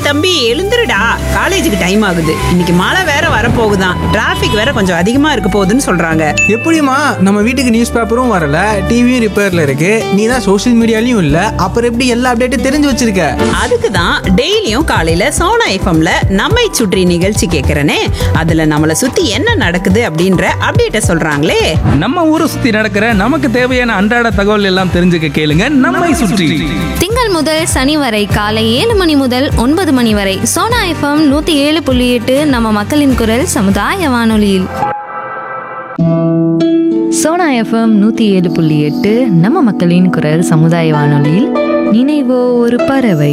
தம்பி எழுந்துருடா காலேஜுக்கு டைம் ஆகுது இன்னைக்கு மழை வேற வரப்போகுதாம் டிராஃபிக் வேற கொஞ்சம் அதிகமா இருக்க போகுதுன்னு சொல்றாங்க எப்படிம்மா நம்ம வீட்டுக்கு நியூஸ் பேப்பரும் வரல டிவியும் ரிப்பேர்ல இருக்கு நீ தான் சோஷியல் மீடியாலையும் இல்ல அப்புறம் எப்படி எல்லா அப்டேட்டும் தெரிஞ்சு வச்சிருக்க அதுக்கு தான் டெய்லியும் காலையில சோனா எஃப்எம்ல நம்மை சுற்றி நிகழ்ச்சி கேட்கறனே அதுல நம்மளை சுத்தி என்ன நடக்குது அப்படின்ற அப்டேட்ட சொல்றாங்களே நம்ம ஊரை சுத்தி நடக்கிற நமக்கு தேவையான அன்றாட தகவல் எல்லாம் தெரிஞ்சுக்க கேளுங்க நம்மை சுற்றி திங்கள் முதல் சனி வரை காலை ஏழு மணி முதல் ஒன்பது மணி வரை சோனா எஃப்எம் நூத்தி ஏழு புள்ளி எட்டு நம்ம மக்களின் குரல் சமுதாய வானொலியில் சோனா எஃப்எம் நூற்றி ஏழு புள்ளி எட்டு நம்ம மக்களின் குரல் சமுதாய வானொலியில் நினைவோ ஒரு பறவை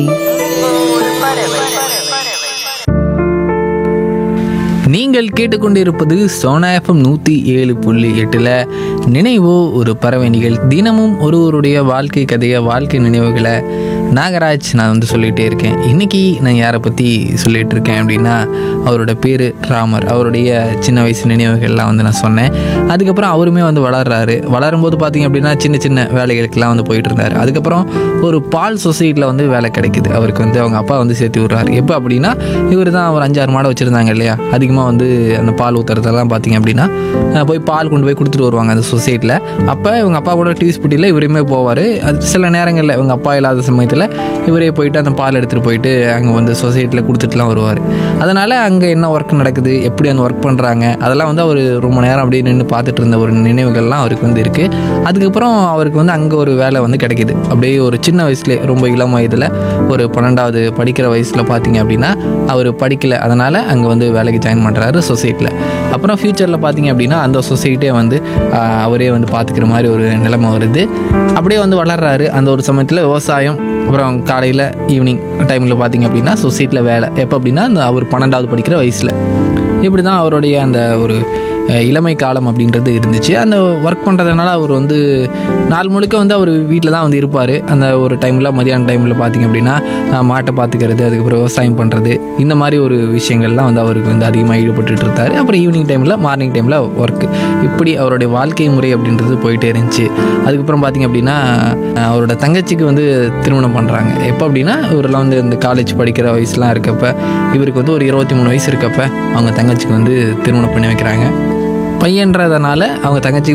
நீங்கள் கேட்டுக்கொண்டிருப்பது சோனா எஃப்எம் நூற்றி ஏழு புள்ளி எட்டில் நினைவோ ஒரு பறவை நிகழ் தினமும் ஒருவருடைய வாழ்க்கை கதையை வாழ்க்கை நினைவுகளை நாகராஜ் நான் வந்து சொல்லிகிட்டே இருக்கேன் இன்றைக்கி நான் யாரை பற்றி சொல்லிகிட்டு இருக்கேன் அப்படின்னா அவரோட பேர் ராமர் அவருடைய சின்ன வயசு நினைவுகள்லாம் வந்து நான் சொன்னேன் அதுக்கப்புறம் அவருமே வந்து வளர்றாரு வளரும்போது பார்த்தீங்க அப்படின்னா சின்ன சின்ன வேலைகளுக்கெல்லாம் வந்து போயிட்டு இருந்தார் அதுக்கப்புறம் ஒரு பால் சொசைட்டியில் வந்து வேலை கிடைக்குது அவருக்கு வந்து அவங்க அப்பா வந்து சேர்த்து விட்றாரு எப்போ அப்படின்னா இவர் தான் ஒரு அஞ்சாறு மாடை வச்சுருந்தாங்க இல்லையா அதிகமாக வந்து அந்த பால் ஊற்றுறதெல்லாம் பார்த்தீங்க அப்படின்னா அஹ் போய் பால் கொண்டு போய் கொடுத்துட்டு வருவாங்க அந்த சொசைட்டியில் அப்போ இவங்க அப்பா கூட டிவி ஸ்புட்டியில் இவருமே போவார் அது சில நேரங்களில் இவங்க அப்பா இல்லாத சமயத்தில் இவரே போயிட்டு அந்த பால் எடுத்துகிட்டு போயிட்டு அங்கே வந்து சொசைட்டியில் கொடுத்துட்டுலாம் வருவார் அதனால் அங்கே என்ன ஒர்க் நடக்குது எப்படி அந்த ஒர்க் பண்ணுறாங்க அதெல்லாம் வந்து அவர் ரொம்ப நேரம் அப்படியே நின்று பார்த்துட்டு இருந்த ஒரு நினைவுகள்லாம் அவருக்கு வந்து இருக்குது அதுக்கப்புறம் அவருக்கு வந்து அங்கே ஒரு வேலை வந்து கிடைக்குது அப்படியே ஒரு சின்ன வயசுலேயே ரொம்ப இளம் வயதில் ஒரு பன்னெண்டாவது படிக்கிற வயசில் பார்த்தீங்க அப்படின்னா அவர் படிக்கல அதனால் அங்கே வந்து வேலைக்கு ஜாயின் பண்ணுறாரு சொசைட்டியில் அப்புறம் ஃப்யூச்சரில் பார்த்தீங்க அப்படின்னா அந்த சொசைட்டியே வந்து ஆஹ், அவரே வந்து பார்த்துக்கிற மாதிரி ஒரு நிலைமை வருது அப்படியே வந்து வளர்றாரு அந்த ஒரு சமயத்தில் விவசாயம் அப்புறம் காலையில் ஈவினிங் டைமில் பார்த்தீங்க அப்படின்னா சொசைட்டியில் வேலை எப்போ அப்படின்னா அந்த அவர் பன்னெண்டாவது படிக்கிற வயசில் இப்படி தான் அவருடைய அந்த ஒரு அஹ், இளமை காலம் அப்படின்றது இருந்துச்சு அந்த ஒர்க் பண்ணுறதுனால அவர் வந்து நாள் முழுக்க வந்து அவர் வீட்டில் தான் வந்து இருப்பார் அந்த ஒரு டைமில் மதியான டைமில் பார்த்தீங்க அப்படின்னா அஹ், மாட்டை பார்த்துக்கிறது அதுக்கப்புறம் விவசாயம் பண்ணுறது இந்த மாதிரி ஒரு விஷயங்கள்லாம் வந்து அவருக்கு வந்து அதிகமாக ஈடுபட்டுட்டு இருந்தார் அப்புறம் ஈவினிங் டைமில் மார்னிங் டைமில் ஒர்க் இப்படி அவருடைய வாழ்க்கை முறை அப்படின்றது போயிட்டே இருந்துச்சு அதுக்கப்புறம் பார்த்தீங்க அப்படின்னா அஹ், அவரோட தங்கச்சிக்கு வந்து திருமணம் பண்ணுறாங்க எப்போ அப்படின்னா இவரெல்லாம் வந்து இந்த காலேஜ் படிக்கிற வயசுலாம் இருக்கப்ப இவருக்கு வந்து ஒரு இருபத்தி மூணு வயசு இருக்கப்ப அவங்க தங்கச்சிக்கு வந்து திருமணம் பண்ணி வைக்கிறாங்க பையன்றதுனால அவங்க தங்கச்சி